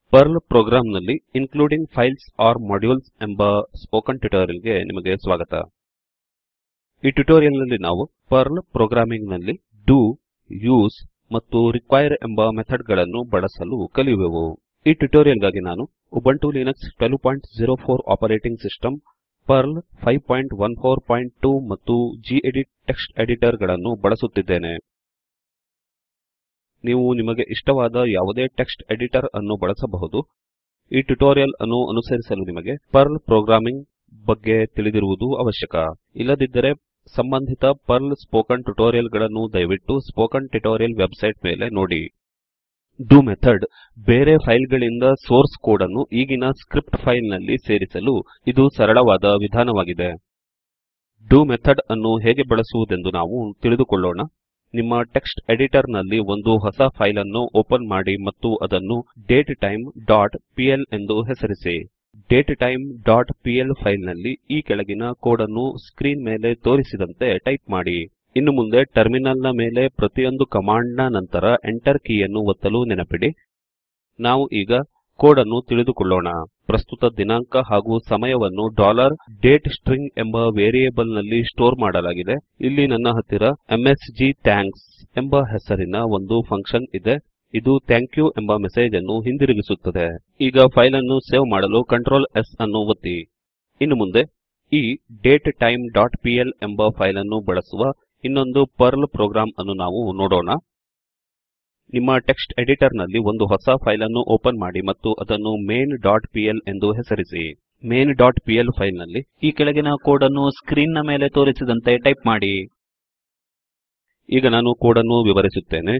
pearl ಪ್ರೋಗ್ರಾಂನಲ್ಲಿ including files or modules ಎಂಬ spoken tutorial ಗೆ ನಿಮಗೆ ಸ್ವಾಗತ ಈ ಟ್ಯುಟೋರಿಯಲ್ ನಲ್ಲಿ ನಾವು ಪರ್ಲ್ ಪ್ರೋಗ್ರಾಮಿಂಗ್ ನಲ್ಲಿ ಡು ಯೂಸ್ ಮತ್ತು ರಿಕ್ವೈರ್ ಎಂಬ ಮೆಥಡ್ ಗಳನ್ನು ಬಳಸಲು ಕಲಿಯುವೆವು ಈ ಟ್ಯುಟೋರಿಯಲ್ ಗಾಗಿ ನಾನು Ubuntu Linux 1204 operating system Perl 5142 ಮತ್ತು ಗೆಡಿಟ್ ಟೆಕ್ಸ್ಟ್ ಎಡಿಟರ್ ಗಳನ್ನು ಬಳಸುತ್ತಿದ್ದೇನೆ ನೀವು ನಿಮಗೆ ಇಷ್ಟವಾದ ಯಾವುದೇ ಟೆಕ್ಸ್ಟ್ ಎಡಿಟರ್ ಅನ್ನು ಬಳಸಬಹುದು ಈ ಟ್ಯುಟೋರಿಯಲ್ ಅನ್ನು ಅನುಸರಿಸಲು ನಿಮಗೆ ಪರ್ಲ್ ಪ್ರೋಗ್ರಾಮಿಂಗ್ ಬಗ್ಗೆ ತಿಳಿದಿರುವುದು ಅವಶ್ಯಕ ಇಲ್ಲದಿದ್ದರೆ ಸಂಬಂಧಿತ ಪರ್ಲ್ ಸ್ಪೋಕನ್ ಟ್ಯುಟೋರಿಯಲ್ ಗಳನ್ನು ದಯವಿಟ್ಟು ಸ್ಪೋಕನ್ ಟ್ಯುಟೋರಿಯಲ್ ವೆಬ್ಸೈಟ್ ಮೇಲೆ ನೋಡಿ ಡು ಮೆಥಡ್ ಬೇರೆ ಫೈಲ್ ಗಳಿಂದ ಸೋರ್ಸ್ ಕೋಡ್ ಅನ್ನು ಈಗಿನ ಸ್ಕ್ರಿಪ್ಟ್ ಫೈಲ್ ನಲ್ಲಿ ಸೇರಿಸಲು ಇದು ಸರಳವಾದ ವಿಧಾನವಾಗಿದೆ ಡು ಮೆಥಡ್ ಅನ್ನು ಹೇಗೆ ಬಳಸುವುದೆಂದು ನಾವು ತಿಳಿದುಕೊಳ್ಳೋಣ ನಿಮ್ಮ ಟೆಕ್ಸ್ಟ್ ಎಡಿಟರ್ ನಲ್ಲಿ ಒಂದು ಹೊಸ ಫೈಲ್ ಅನ್ನು ಓಪನ್ ಮಾಡಿ ಮತ್ತು ಅದನ್ನು ಡೇಟಟೈಮ್ ಡಾಟ್ ಪಿಎಲ್ ಎಂದು ಹೆಸರಿಸಿ ಡೇಟಟೈಮ್ ಡಾಟ್ ಪಿಎಲ್ ಫೈಲ್ ನಲ್ಲಿ ಈ ಕೆಳಗಿನ ಕೋಡ್ ಅನ್ನು ಸ್ಕ್ರೀನ್ ಮೇಲೆ ತೋರಿಸಿದಂತೆ ಟೈಪ್ ಮಾಡಿ ಇನ್ನು ಮುಂದೆ ಟರ್ಮಿನಲ್ ನ ಮೇಲೆ ಪ್ರತಿಯೊಂದು ಕಮಾಂಡ್ ನ ನಂತರ ಎಂಟರ್ ಕೀಯನ್ನು ಒತ್ತಲು ನೆನಪಿಡಿ ನಾವು ಈಗ ಕೋಡ್ ಅನ್ನು ತಿಳಿದುಕೊಳ್ಳೋಣ ಪ್ರಸ್ತುತ ದಿನಾಂಕ ಹಾಗೂ ಸಮಯವನ್ನು ಡಾಲರ್ ಡೇಟ್ ಸ್ಟ್ರಿಂಗ್ ಎಂಬ ವೇರಿಯೇಬಲ್ ನಲ್ಲಿ ಸ್ಟೋರ್ ಮಾಡಲಾಗಿದೆ ಇಲ್ಲಿ ನನ್ನ ಹತ್ತಿರ ಎಂಎಸ್ಜಿ ಥ್ಯಾಂಕ್ಸ್ ಎಂಬ ಹೆಸರಿನ ಒಂದು ಫಂಕ್ಷನ್ ಇದೆ ಇದು ಥ್ಯಾಂಕ್ ಯು ಎಂಬ ಮೆಸೇಜ್ ಅನ್ನು ಹಿಂದಿರುಗಿಸುತ್ತದೆ ಈಗ ಫೈಲ್ ಅನ್ನು ಸೇವ್ ಮಾಡಲು ಕಂಟ್ರೋಲ್ S ಅನ್ನು ಒತ್ತಿ ಇನ್ನು ಮುಂದೆ ಈ ಡೇಟಟೈಮ್ ಡಾಟ್ ಪಿಎಲ್ ಎಂಬ ಫೈಲ್ ಅನ್ನು ಬಳಸುವ ಇನ್ನೊಂದು ಪರ್ಲ್ ಪ್ರೋಗ್ರಾಂ ಅನ್ನು ನಾವು ನೋಡೋಣ ನಿಮ್ಮ ಟೆಕ್ಸ್ಟ್ ಎಡಿಟರ್ ನಲ್ಲಿ ಒಂದು ಹೊಸ ಫೈಲ್ ಅನ್ನು ಓಪನ್ ಮಾಡಿ ಮತ್ತು ಅದನ್ನು ಮೇನ್ ಡಾಟ್ ಪಿಎಲ್ ಎಂದು ಹೆಸರಿಸಿ ಮೇನ್ ಡಾಟ್ ಪಿಎಲ್ ಫೈಲ್ ನಲ್ಲಿ ಈ ಕೆಳಗಿನ ಕೋಡ್ ಅನ್ನು ಸ್ಕ್ರೀನ್ ನ ಮೇಲೆ ತೋರಿಸಿದಂತೆ ಟೈಪ್ ಮಾಡಿ ಈಗ ನಾನು ಕೋಡ್ ಅನ್ನು ವಿವರಿಸುತ್ತೇನೆ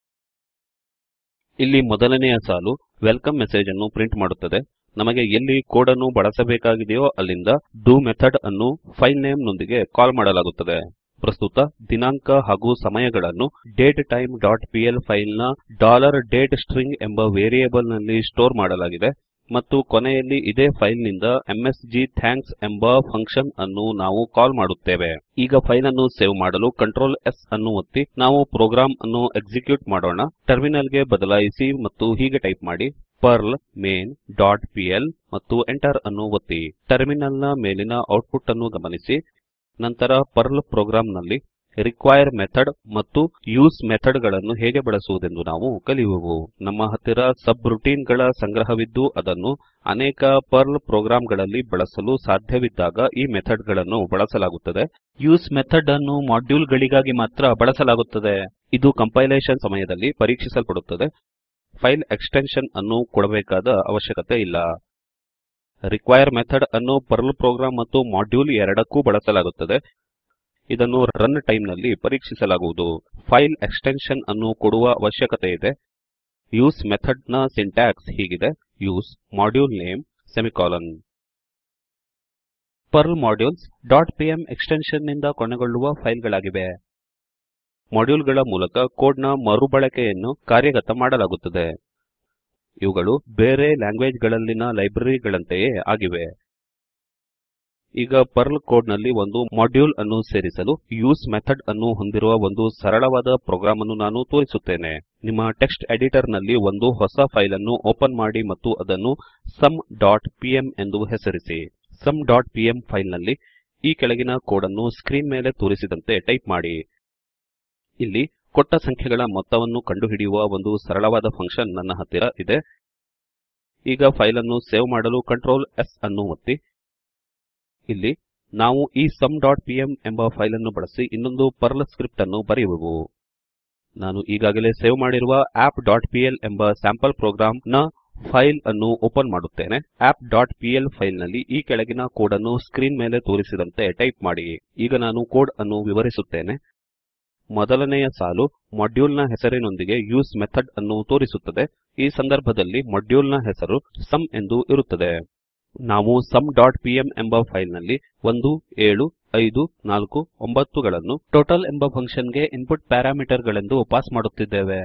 ಇಲ್ಲಿ ಮೊದಲನೆಯ ಸಾಲು ವೆಲ್ಕಮ್ ಮೆಸೇಜ್ ಅನ್ನು ಪ್ರಿಂಟ್ ಮಾಡುತ್ತದೆ ನಮಗೆ ಎಲ್ಲಿ ಕೋಡ್ ಅನ್ನು ಬಳಸಬೇಕಾಗಿದೆಯೋ ಅಲ್ಲಿಂದ ಡು ಮೆಥಡ್ ಅನ್ನು ಫೈಲ್ ನೇಮ್ ನೊಂದಿಗೆ ಕಾಲ್ ಮಾಡಲಾಗುತ್ತದೆ ಪ್ರಸ್ತುತ ದಿನಾಂಕ ಹಾಗೂ ಸಮಯಗಳನ್ನು ಡೇಟಟೈಮ್ ಡಾಟ್ ಪಿಎಲ್ ಫೈಲ್ ನ ಡಾಲರ್ ಡೇಟ್ ಸ್ಟ್ರಿಂಗ್ ಎಂಬ ವೇರಿಯೇಬಲ್ ನಲ್ಲಿ ಸ್ಟೋರ್ ಮಾಡಲಾಗಿದೆ ಮತ್ತು ಕೊನೆಯಲ್ಲಿ ಇದೇ ಫೈಲ್ ನಿಂದ ಎಂಎಸ್ಜಿ ಥ್ಯಾಂಕ್ಸ್ ಎಂಬ ಫಂಕ್ಷನ್ ಅನ್ನು ನಾವು ಕಾಲ್ ಮಾಡುತ್ತೇವೆ ಈಗ ಫೈಲ್ ಅನ್ನು ಸೇವ್ ಮಾಡಲು ಕಂಟ್ರೋಲ್ S ಅನ್ನು ಒತ್ತಿ ನಾವು ಪ್ರೋಗ್ರಾಂ ಅನ್ನು ಎಕ್ಸಿಕ್ಯೂಟ್ ಮಾಡೋಣ ಟರ್ಮಿನಲ್ ಗೆ ಬದಲಾಯಿಸಿ ಮತ್ತು ಹೀಗೆ ಟೈಪ್ ಮಾಡಿ ಪರ್ಲ್ ಮೇನ್ ಡಾಟ್ ಪಿಎಲ್ ಮತ್ತು ಎಂಟರ್ ಅನ್ನು ಒತ್ತಿ ಟರ್ಮಿನಲ್ ನ ಮೇಲಿನ ಔಟ್ಪುಟ್ ಅನ್ನು ಗಮನಿಸಿ ನಂತರ ಪರ್ಲ್ ಪ್ರೋಗ್ರಾಂ ನಲ್ಲಿ ರಿಕ್ವೈರ್ ಮೆಥಡ್ ಮತ್ತು ಯೂಸ್ ಮೆಥಡ್ ಗಳನ್ನು ಹೇಗೆ ಬಳಸುವುದೆಂದು ನಾವು ಕಲಿಯುವೆವು ನಮ್ಮ ಹತ್ತಿರ ಸಬ್ ರೂಟೀನ್ ಗಳ ಸಂಗ್ರಹವಿದ್ದು ಅದನ್ನು ಅನೇಕ ಪರ್ಲ್ ಪ್ರೋಗ್ರಾಂ ಗಳಲ್ಲಿ ಬಳಸಲು ಸಾಧ್ಯವಿದ್ದಾಗ ಈ ಮೆಥಡ್ ಗಳನ್ನು ಬಳಸಲಾಗುತ್ತದೆ ಯೂಸ್ ಮೆಥಡ್ ಅನ್ನು ಮಾಡ್ಯೂಲ್ ಗಳಿಗಾಗಿ ಮಾತ್ರ ಬಳಸಲಾಗುತ್ತದೆ ಇದು ಕಂಪೈಲೇಷನ್ ಸಮಯದಲ್ಲಿ ಪರೀಕ್ಷಿಸಲ್ಪಡುತ್ತದೆ ಫೈಲ್ ಎಕ್ಸ್ಟೆನ್ಷನ್ ಅನ್ನು ಕೊಡಬೇಕಾದ ಅವಶ್ಯಕತೆ ಇಲ್ಲ ರಿಕ್ವೈರ್ ಮೆಥಡ್ ಅನ್ನು ಪರ್ಲ್ ಪ್ರೋಗ್ರಾಂ ಮತ್ತು ಮಾಡ್ಯೂಲ್ ಎರಡಕ್ಕೂ ಬಳಸಲಾಗುತ್ತದೆ ಇದನ್ನು ರನ್ ಟೈಮ್ ನಲ್ಲಿ ಪರೀಕ್ಷಿಸಲಾಗುವುದು ಫೈಲ್ ಎಕ್ಸ್ಟೆನ್ಷನ್ ಅನ್ನು ಕೊಡುವ ಅವಶ್ಯಕತೆ ಇದೆ ಯೂಸ್ ಮೆಥಡ್ ನ ಸಿಂಟ್ಯಾಕ್ಸ್ ಹೀಗಿದೆ use module name semicolon Perl modules dot P M extension ನಿಂದ ಕೊನೆಗೊಳ್ಳುವ ಫೈಲ್ ಗಳಾಗಿವೆ ಮಾಡ್ಯೂಲ್ ಗಳ ಮೂಲಕ ಕೋಡ್ ನ ಮರುಬಳಕೆಯನ್ನು ಕಾರ್ಯಗತ ಮಾಡಲಾಗುತ್ತದೆ ಇವುಗಳು ಬೇರೆ ಲ್ಯಾಂಗ್ವೇಜ್ ಗಳಲ್ಲಿನ ಲೈಬ್ರರಿ ಗಳಂತೆಯೇ ಆಗಿವೆ ಈಗ ಪರ್ಲ್ ಕೋಡ್ ನಲ್ಲಿ ಒಂದು ಮಾಡ್ಯೂಲ್ ಅನ್ನು ಸೇರಿಸಲು ಯೂಸ್ ಮೆಥಡ್ ಅನ್ನು ಹೊಂದಿರುವ ಒಂದು ಸರಳವಾದ ಪ್ರೋಗ್ರಾಂ ಅನ್ನು ನಾನು ತೋರಿಸುತ್ತೇನೆ ನಿಮ್ಮ ಟೆಕ್ಸ್ಟ್ ಎಡಿಟರ್ ನಲ್ಲಿ ಒಂದು ಹೊಸ ಫೈಲ್ ಅನ್ನು ಓಪನ್ ಮಾಡಿ ಮತ್ತು ಅದನ್ನು ಸಮ್ ಡಾಟ್ ಪಿಎಂ ಎಂದು ಹೆಸರಿಸಿ ಸಮ್ ಡಾಟ್ ಪಿಎಂ ಫೈಲ್ ನಲ್ಲಿ ಈ ಕೆಳಗಿನ ಕೋಡ್ ಅನ್ನು ಸ್ಕ್ರೀನ್ ಮೇಲೆ ತೋರಿಸಿದಂತೆ ಟೈಪ್ ಮಾಡಿ ಇಲ್ಲಿ ಕೊಟ್ಟ ಸಂಖ್ಯೆಗಳ ಮೊತ್ತವನ್ನು ಕಂಡುಹಿಡಿಯುವ ಒಂದು ಸರಳವಾದ ಫಂಕ್ಷನ್ ನನ್ನ ಹತ್ತಿರ ಇದೆ ಈಗ ಫೈಲ್ ಅನ್ನು ಸೇವ್ ಮಾಡಲು ಕಂಟ್ರೋಲ್ S ಅನ್ನು ಒತ್ತಿ ಇಲ್ಲಿ ನಾವು ಈ ಸಮ್ ಡಾಟ್ ಪಿಎಂ ಎಂಬ ಫೈಲ್ ಅನ್ನು ಬಳಸಿ ಇನ್ನೊಂದು ಪರ್ಲ್ ಸ್ಕ್ರಿಪ್ಟ್ ಅನ್ನು ಬರೆಯುವೆವು ನಾನು ಈಗಾಗಲೇ ಸೇವ್ ಮಾಡಿರುವ ಅಪ್ ಡಾಟ್ ಪಿಎಲ್ ಎಂಬ ಸ್ಯಾಂಪಲ್ ಪ್ರೋಗ್ರಾಂ ನ ಫೈಲ್ ಅನ್ನು ಓಪನ್ ಮಾಡುತ್ತೇನೆ ಅಪ್ ಡಾಟ್ ಪಿಎಲ್ ಫೈಲ್ ನಲ್ಲಿ ಈ ಕೆಳಗಿನ ಕೋಡ್ ಅನ್ನು ಸ್ಕ್ರೀನ್ ಮೇಲೆ ತೋರಿಸಿದಂತೆ ಟೈಪ್ ಮಾಡಿ ಈಗ ನಾನು ಕೋಡ್ ಅನ್ನು ವಿವರಿಸುತ್ತೇನೆ ಮೊದಲನೆಯ ಸಾಲು ಮಾಡ್ಯೂಲ್ ನ ಹೆಸರಿನೊಂದಿಗೆ ಯೂಸ್ ಮೆಥಡ್ ಅನ್ನು ತೋರಿಸುತ್ತದೆ ಈ ಸಂದರ್ಭದಲ್ಲಿ ಮಾಡ್ಯೂಲ್ ನ ಹೆಸರು ಸಮ್ ಎಂದು ಇರುತ್ತದೆ ನಾವು ಸಮ್ ಡಾಟ್ ಪಿಎಂ ಎಂಬ ಫೈಲ್ ನಲ್ಲಿ 1 7 5 4 9 ಗಳನ್ನು ಟೋಟಲ್ ಎಂಬ ಫಂಕ್ಷನ್ ಗೆ ಇನ್ಪುಟ್ ಪ್ಯಾರಾಮೀಟರ್ ಗಳೆಂದು ಪಾಸ್ ಮಾಡುತ್ತಿದ್ದೇವೆ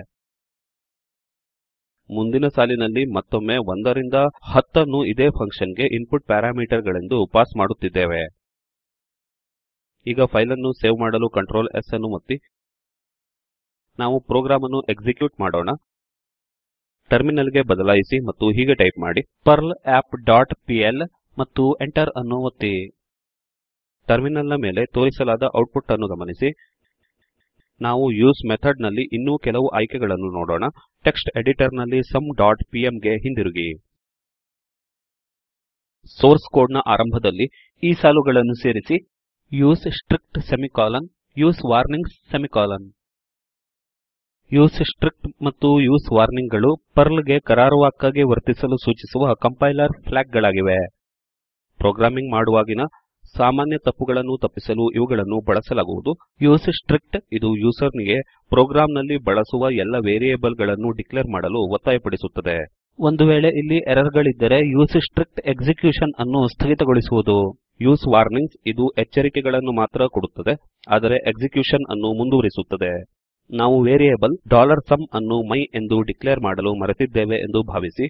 ಮುಂದಿನ ಸಾಲಿನಲ್ಲಿ ಮತ್ತೊಮ್ಮೆ 1 ರಿಂದ 10 ಅನ್ನು ಇದೇ ಫಂಕ್ಷನ್ ಗೆ ಇನ್ಪುಟ್ ಪ್ಯಾರಾಮೀಟರ್ ಗಳೆಂದು ಪಾಸ್ ಮಾಡುತ್ತಿದ್ದೇವೆ ಈಗ ಫೈಲ್ ಅನ್ನು ಸೇವ್ ಮಾಡಲು ಕಂಟ್ರೋಲ್ S ಅನ್ನು ಒತ್ತಿ ನಾವು ಪ್ರೋಗ್ರಾಂ ಅನ್ನು ಎಕ್ಸಿಕ್ಯೂಟ್ ಮಾಡೋಣ ಟರ್ಮಿನಲ್ ಗೆ ಬದಲಾಯಿಸಿ ಮತ್ತು ಹೀಗೆ ಟೈಪ್ ಮಾಡಿ ಪರ್ಲ್ ಆಪ್ ಡಾಟ್ ಪಿಎಲ್ ಮತ್ತು ಎಂಟರ್ ಅನ್ನು ಒತ್ತಿ ಟರ್ಮಿನಲ್ ನ ಮೇಲೆ ತೋರಿಸಲಾದ ಔಟ್ಪುಟ್ ಅನ್ನು ಗಮನಿಸಿ ನಾವು ಯೂಸ್ ಮೆಥಡ್ ನಲ್ಲಿ ಇನ್ನೂ ಕೆಲವು ಆಯ್ಕೆಗಳನ್ನು ನೋಡೋಣ ಟೆಕ್ಸ್ಟ್ ಎಡಿಟರ್ ನಲ್ಲಿ ಸಮ್ ಡಾಟ್ ಪಿಎಂ ಗೆ ಹಿಂದಿರುಗಿ ಸೋರ್ಸ್ ಕೋಡ್ ನ ಆರಂಭದಲ್ಲಿ ಈ ಸಾಲುಗಳನ್ನು ಸೇರಿಸಿ use strict semicolon use warnings semicolon use strict ಮತ್ತು ಯೂಸ್ ವಾರ್ನಿಂಗ್ ಗಳು ಪರ್ಲ್ ಗೆ ಕರಾರುವಾಕ್ಕಾಗಿ ವರ್ತಿಸಲು ಸೂಚಿಸುವ ಕಂಪೈಲರ್ ಫ್ಲಾಗ್ ಗಳಾಗಿವೆ ಪ್ರೋಗ್ರಾಮಿಂಗ್ ಮಾಡುವಾಗಿನ ಸಾಮಾನ್ಯ ತಪ್ಪುಗಳನ್ನು ತಪ್ಪಿಸಲು ಇವುಗಳನ್ನು ಬಳಸಲಾಗುವುದು ಯೂಸ್ ಸ್ಟ್ರಿಕ್ಟ್ ಇದು ಯೂಸರ್ ನಿಗೆ ಪ್ರೋಗ್ರಾಂ ನಲ್ಲಿ ಬಳಸುವ ಎಲ್ಲ ವೇರಿಯೇಬಲ್ ಗಳನ್ನು ಡಿಕ್ಲೇರ್ ಮಾಡಲು ಒತ್ತಾಯಪಡಿಸುತ್ತದೆ ಒಂದು ವೇಳೆ ಇಲ್ಲಿ ಎರರ್ ಗಳಿದ್ದರೆ ಯೂಸ್ ಸ್ಟ್ರಿಕ್ಟ್ ಎಕ್ಸಿಕ್ಯೂಷನ್ ಅನ್ನು ಸ್ಥಗಿತಗೊಳಿಸುವುದು ಯೂಸ್ ವಾರ್ನಿಂಗ್ಸ್ ಇದು ಎಚ್ಚರಿಕೆಗಳನ್ನು ಮಾತ್ರ ಕೊಡುತ್ತದೆ ಆದರೆ ಎಕ್ಸಿಕ್ಯೂಷನ್ ಅನ್ನು ಮುಂದುವರಿಸುತ್ತದೆ ನಾವು ವೇರಿಯೇಬಲ್ ಸಮ್ ಅನ್ನು ಮೈ ಎಂದು ಡಿಕ್ಲೇರ್ ಮಾಡಲು ಮರೆತಿದ್ದೇವೆ ಎಂದು ಭಾವಿಸಿ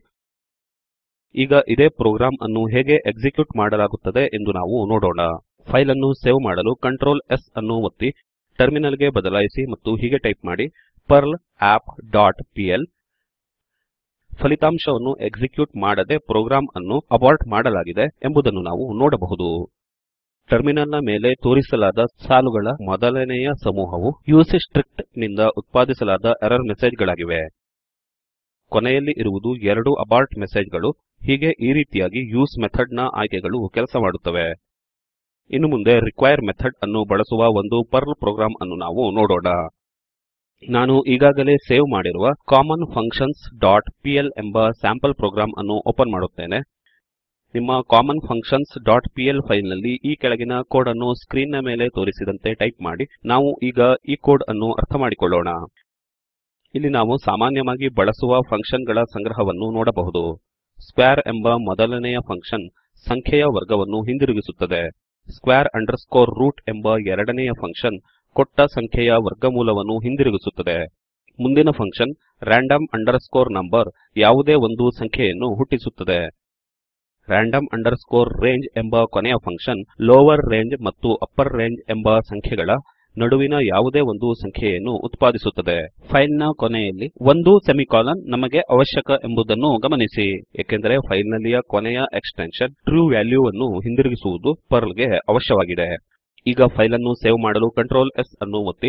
ಈಗ ಇದೇ ಪ್ರೋಗ್ರಾಂ ಅನ್ನು ಹೇಗೆ ಎಕ್ಸಿಕ್ಯೂಟ್ ಮಾಡಲಾಗುತ್ತದೆ ಎಂದು ನಾವು ನೋಡೋಣ ಫೈಲ್ ಅನ್ನು ಸೇವ್ ಮಾಡಲು ಕಂಟ್ರೋಲ್ S ಅನ್ನು ಒತ್ತಿ ಟರ್ಮಿನಲ್ ಗೆ ಬದಲಾಯಿಸಿ ಮತ್ತು ಹೀಗೆ ಟೈಪ್ ಮಾಡಿ ಪರ್ಲ್ ಆಪ್ ಡಾಟ್ ಪಿಎಲ್ ಫಲಿತಾಂಶವನ್ನು ಎಕ್ಸಿಕ್ಯೂಟ್ ಮಾಡದೆ ಪ್ರೋಗ್ರಾಂ ಅನ್ನು ಅಬೋರ್ಟ್ ಮಾಡಲಾಗಿದೆ ಎಂಬುದನ್ನು ನಾವು ನೋಡಬಹುದು ಟರ್ಮಿನಲ್ ನ ಮೇಲೆ ತೋರಿಸಲಾದ ಸಾಲುಗಳ ಮೊದಲನೆಯ ಸಮೂಹವು ಯೂಸ್ ಸ್ಟ್ರಿಕ್ಟ್ ನಿಂದ ಉತ್ಪಾದಿಸಲಾದ ಎರರ್ ಮೆಸೇಜ್ ಗಳಾಗಿವೆ ಕೊನೆಯಲ್ಲಿ ಇರುವುದು ಎರಡು ಅಬೋರ್ಟ್ ಮೆಸೇಜ್ ಗಳು ಹೀಗೆ ಈ ರೀತಿಯಾಗಿ ಯೂಸ್ ಮೆಥಡ್ ನ ಆಯ್ಕೆಗಳು ಕೆಲಸ ಮಾಡುತ್ತವೆ ಇನ್ನು ಮುಂದೆ ರಿಕ್ವೈರ್ ಮೆಥಡ್ ಅನ್ನು ಬಳಸುವ ಒಂದು ಪರ್ಲ್ ಪ್ರೋಗ್ರಾಂ ಅನ್ನು ನಾವು ನೋಡೋಣ ನಾನು ಈಗಾಗಲೇ ಸೇವ್ ಮಾಡಿರುವ ಕಾಮನ್ ಫಂಕ್ಷನ್ಸ್ ಡಾಟ್ ಪಿಎಲ್ ಎಂಬ ಸ್ಯಾಂಪಲ್ ಪ್ರೋಗ್ರಾಂ ಅನ್ನು ಓಪನ್ ಮಾಡುತ್ತೇನೆ ನಿಮ್ಮ common functions dot P L file ನಲ್ಲಿ ಈ ಕೆಳಗಿನ ಕೋಡ್ ಅನ್ನು ಸ್ಕ್ರೀನ್ ನ ಮೇಲೆ ತೋರಿಸಿದಂತೆ ಟೈಪ್ ಮಾಡಿ ನಾವು ಈಗ ಈ ಕೋಡ್ ಅನ್ನು ಅರ್ಥ ಮಾಡಿಕೊಳ್ಳೋಣ ಇಲ್ಲಿ ನಾವು ಸಾಮಾನ್ಯವಾಗಿ ಬಳಸುವ ಫಂಕ್ಷನ್ ಗಳ ಸಂಗ್ರಹವನ್ನು ನೋಡಬಹುದು ಸ್ಕ್ವೇರ್ ಎಂಬ ಮೊದಲನೆಯ ಫಂಕ್ಷನ್ ಸಂಖ್ಯೆಯ ವರ್ಗವನ್ನು ಹಿಂದಿರುಗಿಸುತ್ತದೆ ಸ್ಕ್ವೇರ್ ಅಂಡರ್ಸ್ಕೋರ್ ರೂಟ್ ಎಂಬ ಎರಡನೆಯ ಫಂಕ್ಷನ್ ಕೊಟ್ಟ ಸಂಖ್ಯೆಯ ವರ್ಗಮೂಲವನ್ನು ಹಿಂದಿರುಗಿಸುತ್ತದೆ ಮುಂದಿನ ಫಂಕ್ಷನ್ ರಾಂಡಮ್ ಅಂಡರ್ಸ್ಕೋರ್ ನಂಬರ್ ಯಾವುದೇ ಒಂದು ಸಂಖ್ಯೆಯನ್ನು ಹುಟ್ಟಿಸುತ್ತದೆ ರಾಂಡಮ್ ಅಂಡರ್ಸ್ಕೋರ್ ರೇಂಜ್ ಎಂಬ ಕೊನೆಯ ಫಂಕ್ಷನ್ ಲೋವರ್ ರೇಂಜ್ ಮತ್ತು ಅಪ್ಪರ್ ರೇಂಜ್ ಎಂಬ ಸಂಖ್ಯೆಗಳ ನಡುವಿನ ಯಾವುದೇ ಒಂದು ಸಂಖ್ಯೆಯನ್ನು ಉತ್ಪಾದಿಸುತ್ತದೆ ಫೈಲ್ ನ ಕೊನೆಯಲ್ಲಿ ಒಂದು ಸೆಮಿಕೋಲನ್ ನಮಗೆ ಅವಶ್ಯಕ ಎಂಬುದನ್ನು ಗಮನಿಸಿ ಏಕೆಂದರೆ ಫೈಲ್ ನಲ್ಲಿಯ ಕೊನೆಯ ಎಕ್ಸ್ಟೆನ್ಷನ್ ಟ್ರೂ ವ್ಯಾಲ್ಯೂ ವನ್ನು ಹಿಂದಿರುಗಿಸುವುದು ಪರ್ಲ್ ಗೆ ಅವಶ್ಯವಾಗಿದೆ ಈಗ ಫೈಲ್ ಅನ್ನು ಸೇವ್ ಮಾಡಲು ಕಂಟ್ರೋಲ್ S ಅನ್ನು ಒತ್ತಿ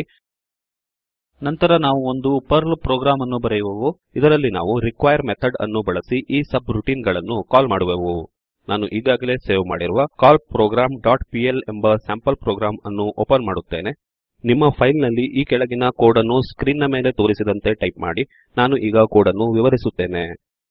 ನಂತರ ನಾವು ಒಂದು ಪರ್ಲ್ ಪ್ರೋಗ್ರಾಂ ಅನ್ನು ಬರೆಯುವೆವು ಇದರಲ್ಲಿ ನಾವು ರಿಕ್ವೈರ್ ಮೆಥಡ್ ಅನ್ನು ಬಳಸಿ ಈ ಸಬ್ ರೂಟೀನ್ ಗಳನ್ನು ಕಾಲ್ ಮಾಡುವೆವು ನಾನು ಈಗಾಗಲೇ ಸೇವ್ ಮಾಡಿರುವ ಕಾಲ್ ಪ್ರೋಗ್ರಾಮ್ ಡಾಟ್ ಪಿಎಲ್ ಎಂಬ ಸ್ಯಾಂಪಲ್ ಪ್ರೋಗ್ರಾಂ ಅನ್ನು ಓಪನ್ ಮಾಡುತ್ತೇನೆ ನಿಮ್ಮ ಫೈಲ್ ನಲ್ಲಿ ಈ ಕೆಳಗಿನ ಕೋಡ್ ಅನ್ನು ಸ್ಕ್ರೀನ್ ನ ಮೇಲೆ ತೋರಿಸಿದಂತೆ ಟೈಪ್ ಮಾಡಿ ನಾನು ಈಗ ಕೋಡ್ ಅನ್ನು ವಿವರಿಸುತ್ತೇನೆ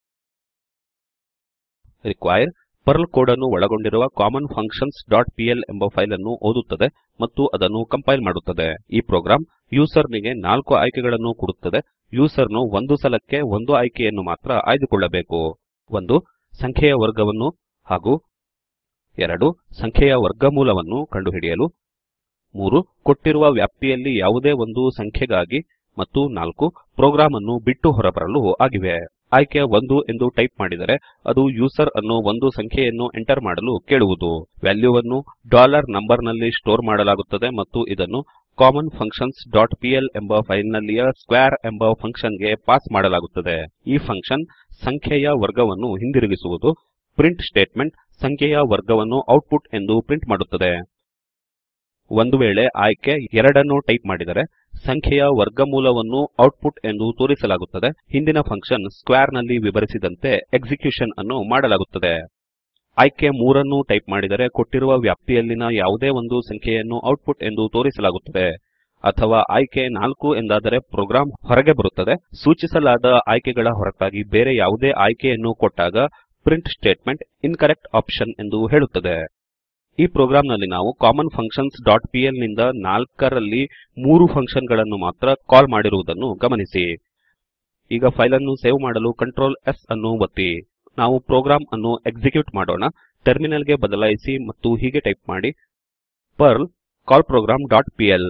ರಿಕ್ವೈರ್ ಪರ್ಲ್ ಕೋಡ್ ಅನ್ನು ಒಳಗೊಂಡಿರುವ ಕಾಮನ್ ಫಂಕ್ಷನ್ಸ್ ಡಾಟ್ ಪಿಎಲ್ ಎಂಬ ಫೈಲ್ ಅನ್ನು ಓದುತ್ತದೆ ಮತ್ತು ಅದನ್ನು ಕಂಪೈಲ್ ಮಾಡುತ್ತದೆ ಈ ಪ್ರೋಗ್ರಾಂ ಯೂಸರ್ ನಿಗೆ ನಾಲ್ಕು ಆಯ್ಕೆಗಳನ್ನು ಕೊಡುತ್ತದೆ ಯೂಸರ್ ನು ಒಂದು ಸಲಕ್ಕೆ ಒಂದು ಆಯ್ಕೆಯನ್ನು ಮಾತ್ರ ಆಯ್ದುಕೊಳ್ಳಬೇಕು ಒಂದು ಸಂಖ್ಯೆಯ ವರ್ಗವನ್ನು ಹಾಗೂ ಎರಡು ಸಂಖ್ಯೆಯ ವರ್ಗಮೂಲವನ್ನು ಕಂಡುಹಿಡಿಯಲು ಮೂರು ಕೊಟ್ಟಿರುವ ವ್ಯಾಪ್ತಿಯಲ್ಲಿ ಯಾವುದೇ ಒಂದು ಸಂಖ್ಯೆಗಾಗಿ ಮತ್ತು ನಾಲ್ಕು ಪ್ರೋಗ್ರಾಂ ಅನ್ನು ಬಿಟ್ಟು ಹೊರಬರಲು ಆಗಿವೆ ಆಯ್ಕೆ ಒಂದು ಎಂದು ಟೈಪ್ ಮಾಡಿದರೆ ಅದು ಯೂಸರ್ ಅನ್ನು ಒಂದು ಸಂಖ್ಯೆಯನ್ನು ಎಂಟರ್ ಮಾಡಲು ಕೇಳುವುದು ವ್ಯಾಲ್ಯೂವನ್ನು ಡಾಲರ್ ನಂಬರ್ ನಲ್ಲಿ ಸ್ಟೋರ್ ಮಾಡಲಾಗುತ್ತದೆ ಮತ್ತು ಇದನ್ನು ಕಾಮನ್ ಫಂಕ್ಷನ್ಸ್ ಡಾಟ್ ಪಿಎಲ್ ಎಂಬ ಫೈಲ್ ನಲ್ಲಿಯ ಸ್ಕ್ವೇರ್ ಎಂಬ ಫಂಕ್ಷನ್ ಗೆ ಪಾಸ್ ಮಾಡಲಾಗುತ್ತದೆ ಈ ಫಂಕ್ಷನ್ ಸಂಖ್ಯೆಯ ವರ್ಗವನ್ನು ಹಿಂದಿರುಗಿಸುವುದು ಪ್ರಿಂಟ್ ಸ್ಟೇಟ್ಮೆಂಟ್ ಸಂಖ್ಯೆಯ ವರ್ಗವನ್ನು ಔಟ್ಪುಟ್ ಎಂದು ಪ್ರಿಂಟ್ ಮಾಡುತ್ತದೆ ಒಂದು ವೇಳೆ ಆಯ್ಕೆ ಎರಡನ್ನು ಟೈಪ್ ಮಾಡಿದರೆ ಸಂಖ್ಯೆಯ ವರ್ಗಮೂಲವನ್ನು ಔಟ್ಪುಟ್ ಎಂದು ತೋರಿಸಲಾಗುತ್ತದೆ ಹಿಂದಿನ ಫಂಕ್ಷನ್ ಸ್ಕ್ವೇರ್ ನಲ್ಲಿ ವಿವರಿಸಿದಂತೆ ಎಕ್ಸಿಕ್ಯೂಷನ್ ಅನ್ನು ಮಾಡಲಾಗುತ್ತದೆ ಆಯ್ಕೆ ಮೂರನ್ನು ಟೈಪ್ ಮಾಡಿದರೆ ಕೊಟ್ಟಿರುವ ವ್ಯಾಪ್ತಿಯಲ್ಲಿನ ಯಾವುದೇ ಒಂದು ಸಂಖ್ಯೆಯನ್ನು ಔಟ್ಪುಟ್ ಎಂದು ತೋರಿಸಲಾಗುತ್ತದೆ ಅಥವಾ ಆಯ್ಕೆ ನಾಲ್ಕು ಎಂದಾದರೆ ಪ್ರೋಗ್ರಾಂ ಹೊರಗೆ ಬರುತ್ತದೆ ಸೂಚಿಸಲಾದ ಆಯ್ಕೆಗಳ ಹೊರತಾಗಿ ಬೇರೆ ಯಾವುದೇ ಆಯ್ಕೆಯನ್ನು ಕೊಟ್ಟಾಗ ಪ್ರಿಂಟ್ ಸ್ಟೇಟ್ಮೆಂಟ್ ಇನ್ಕರೆಕ್ಟ್ ಆಪ್ಷನ್ ಎಂದು ಹೇಳುತ್ತದೆ ಈ ಪ್ರೋಗ್ರಾಂ ನಲ್ಲಿ ನಾವು ಕಾಮನ್ ಫಂಕ್ಷನ್ಸ್ ಡಾಟ್ ಪಿಎಲ್ ನಿಂದ ನಾಲ್ಕರಲ್ಲಿ ಮೂರು ಫಂಕ್ಷನ್ ಗಳನ್ನು ಮಾತ್ರ ಕಾಲ್ ಮಾಡಿರುವುದನ್ನು ಗಮನಿಸಿ ಈಗ ಫೈಲ್ ಅನ್ನು ಸೇವ್ ಮಾಡಲು ಕಂಟ್ರೋಲ್ S ಅನ್ನು ಒತ್ತಿ ನಾವು ಪ್ರೋಗ್ರಾಂ ಅನ್ನು ಎಕ್ಸಿಕ್ಯೂಟ್ ಮಾಡೋಣ ಟರ್ಮಿನಲ್ ಗೆ ಬದಲಾಯಿಸಿ ಮತ್ತು ಹೀಗೆ ಟೈಪ್ ಮಾಡಿ Perl call program dot P L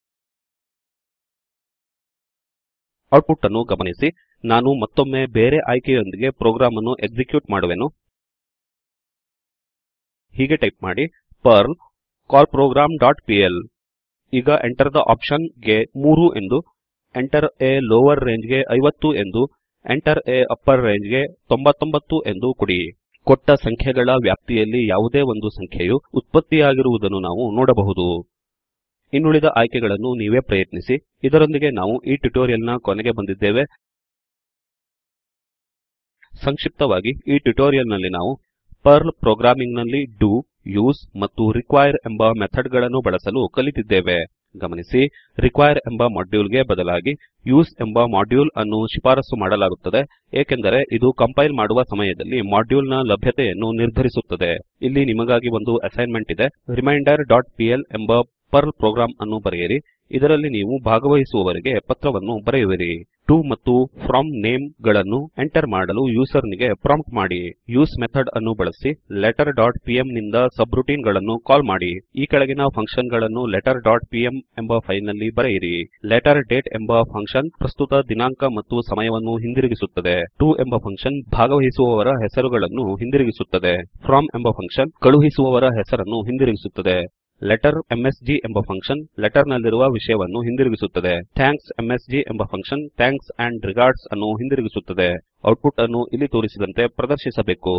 output ಅನ್ನು ಗಮನಿಸಿ ನಾನು ಮತ್ತೊಮ್ಮೆ ಬೇರೆ ಆಯ್ಕೆಯೊಂದಿಗೆ ಪ್ರೋಗ್ರಾಂ ಅನ್ನು ಎಕ್ಸಿಕ್ಯೂಟ್ ಮಾಡುವೆನು ಹೀಗೆ ಟೈಪ್ ಮಾಡಿ ಪರ್ಲ್ ಕಾಲ್ಪ್ರೋಗ್ರಾಮ್ ಡಾಟ್ ಪಿಎಲ್ ಈಗ ಎಂಟರ್ ದ ಆಪ್ಷನ್ ಗೆ 3 ಎಂದು ಎಂಟರ್ ಎ ಲೋವರ್ ರೇಂಜ್ ಗೆ 50 ಎಂದು Enter a upper range ಗೆ 99 ಎಂದು ಕೊಡಿ ಕೊಟ್ಟ ಸಂಖ್ಯೆಗಳ ವ್ಯಾಪ್ತಿಯಲ್ಲಿ ಯಾವುದೇ ಒಂದು ಸಂಖ್ಯೆಯು ಉತ್ಪತ್ತಿಯಾಗಿರುವುದನ್ನು ನಾವು ನೋಡಬಹುದು ಇನ್ನುಳಿದ ಆಯ್ಕೆಗಳನ್ನು ನೀವೇ ಪ್ರಯತ್ನಿಸಿ ಇದರೊಂದಿಗೆ ನಾವು ಈ ಟ್ಯುಟೋರಿಯಲ್ ನ ಕೊನೆಗೆ ಬಂದಿದ್ದೇವೆ ಸಂಕ್ಷಿಪ್ತವಾಗಿ ಈ ಟ್ಯುಟೋರಿಯಲ್ ನಲ್ಲಿ ನಾವು ಪರ್ಲ್ ಪ್ರೋಗ್ರಾಮಿಂಗ್ ನಲ್ಲಿ ಡು ಯೂಸ್ ಮತ್ತು ರಿಕ್ವೈರ್ ಎಂಬ ಮೆಥಡ್ ಗಳನ್ನು ಬಳಸಲು ಕಲಿತಿದ್ದೇವೆ ಗಮನಿಸಿ ರಿಕ್ವೈರ್ ಎಂಬ ಮಾಡ್ಯೂಲ್ ಗೆ ಬದಲಾಗಿ ಯೂಸ್ ಎಂಬ ಮಾಡ್ಯೂಲ್ ಅನ್ನು ಶಿಫಾರಸು ಮಾಡಲಾಗುತ್ತದೆ ಏಕೆಂದರೆ ಇದು ಕಂಪೈಲ್ ಮಾಡುವ ಸಮಯದಲ್ಲಿ ಮಾಡ್ಯೂಲ್ ನ ಲಭ್ಯತೆಯನ್ನು ನಿರ್ಧರಿಸುತ್ತದೆ ಇಲ್ಲಿ ನಿಮಗಾಗಿ ಒಂದು ಅಸೈನ್ಮೆಂಟ್ ಇದೆ ರಿಮೈಂಡರ್ ಡಾಟ್ ಪಿಎಲ್ ಎಂಬ ಪರ್ಲ್ ಪ್ರೋಗ್ರಾಂ ಅನ್ನು ಬರೆಯಿರಿ ಇದರಲ್ಲಿ ನೀವು ಭಾಗವಹಿಸುವವರಿಗೆ ಪತ್ರವನ್ನು ಬರೆಯುವಿರಿ ಟಿಒ ಮತ್ತು ಫ್ರಾಮ್ ನೇಮ್ ಗಳನ್ನು ಎಂಟರ್ ಮಾಡಲು ಯೂಸರ್ ನಿಗೆ ಪ್ರಾಂಪ್ಟ್ ಮಾಡಿ ಯೂಸ್ ಮೆಥಡ್ ಅನ್ನು ಬಳಸಿ ಲೆಟರ್ ಡಾಟ್ ಪಿಎಂ ನಿಂದ ಸಬ್ರೂಟೀನ್ ಗಳನ್ನು ಕಾಲ್ ಮಾಡಿ ಈ ಕೆಳಗಿನ ಫಂಕ್ಷನ್ ಗಳನ್ನು ಲೆಟರ್ ಡಾಟ್ ಪಿಎಂ ಎಂಬ ಫೈಲ್ ನಲ್ಲಿ ಬರೆಯಿರಿ ಲೆಟರ್ ಡೇಟ್ ಎಂಬ ಫಂಕ್ಷನ್ ಪ್ರಸ್ತುತ ದಿನಾಂಕ ಮತ್ತು ಸಮಯವನ್ನು ಹಿಂದಿರುಗಿಸುತ್ತದೆ ಟಿಒ ಎಂಬ ಫಂಕ್ಷನ್ ಭಾಗವಹಿಸುವವರ ಹೆಸರುಗಳನ್ನು ಹಿಂದಿರುಗಿಸುತ್ತದೆ ಫ್ರಾಮ್ ಎಂಬ ಫಂಕ್ಷನ್ ಕಳುಹಿಸುವವರ ಹೆಸರನ್ನು ಹಿಂದಿರುಗಿಸುತ್ತದೆ ಲೆಟರ್ ಎಂಎಸ್ಜಿ ಎಂಬ ಫಂಕ್ಷನ್ ಲೆಟರ್ ನಲ್ಲಿರುವ ವಿಷಯವನ್ನು ಹಿಂದಿರುಗಿಸುತ್ತದೆ ಥ್ಯಾಂಕ್ಸ್ ಎಂಎಸ್ಜಿ ಎಂಬ ಫಂಕ್ಷನ್ ಥ್ಯಾಂಕ್ಸ್ ಆಂಡ್ ರಿಗಾರ್ಡ್ಸ್ ಅನ್ನು ಹಿಂದಿರುಗಿಸುತ್ತದೆ ಔಟ್ಪುಟ್ ಅನ್ನು ಇಲ್ಲಿ ತೋರಿಸಿದಂತೆ ಪ್ರದರ್ಶಿಸಬೇಕು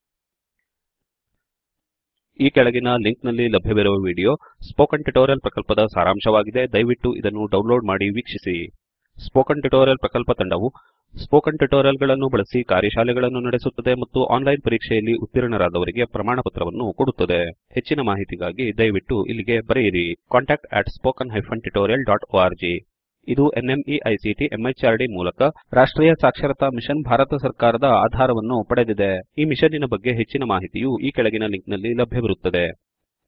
ಈ ಕೆಳಗಿನ ಲಿಂಕ್ ನಲ್ಲಿ ಲಭ್ಯವಿರುವ ವಿಡಿಯೋ ಸ್ಪೋಕನ್ ಟ್ಯುಟೋರಿಯಲ್ ಪ್ರಕಲ್ಪದ ಸಾರಾಂಶವಾಗಿದೆ ದಯವಿಟ್ಟು ಇದನ್ನು ಡೌನ್ಲೋಡ್ ಮಾಡಿ ವೀಕ್ಷಿಸಿ ಸ್ಪೋಕನ್ ಟ್ಯುಟೋರಿಯಲ್ ಪ್ರಕಲ್ಪ ತಂಡವು ಸ್ಪೋಕನ್ ಟ್ಯುಟೋರಿಯಲ್ ಗಳನ್ನು ಬಳಸಿ ಕಾರ್ಯಶಾಲೆಗಳನ್ನು ನಡೆಸುತ್ತದೆ ಮತ್ತು ಆನ್ಲೈನ್ ಪರೀಕ್ಷೆಯಲ್ಲಿ ಉತ್ತೀರ್ಣರಾದವರಿಗೆ ಪ್ರಮಾಣಪತ್ರವನ್ನು ಕೊಡುತ್ತದೆ ಹೆಚ್ಚಿನ ಮಾಹಿತಿಗಾಗಿ ದಯವಿಟ್ಟು ಇಲ್ಲಿಗೆ ಬರೆಯಿರಿ contactspoken tutorialorg ಇದು ನ್ಮೈಕ್ಟ್ ಮೆಹರ್ಡ್ ಮೂಲಕ ರಾಷ್ಟ್ರೀಯ ಸಾಕ್ಷರತಾ ಮಿಷನ್ ಭಾರತ ಸರ್ಕಾರದ ಆಧಾರವನ್ನು ಪಡೆದಿದೆ ಈ ಮಿಷನ್ನಿನ ಬಗ್ಗೆ ಹೆಚ್ಚಿನ ಮಾಹಿತಿಯು ಈ ಕೆಳಗಿನ ಲಿಂಕ್ ನಲ್ಲಿ ಲಭ್ಯವಿರುತ್ತದೆ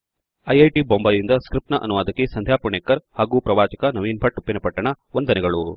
ಐಐಟಿ ಬಾಂಬೆಯಿಂದ ಸ್ಕ್ರಿಪ್ಟ್ ನ ಅನುವಾದಕಿ ಸಂಧ್ಯಾ ಪುಣೇಕರ್ ಹಾಗೂ ಪ್ರವಾಚಕ ನವೀನ್ ಭಟ್ ಉಪ್ಪಿನಪಟ್ಟಣ ವಂದನೆಗಳು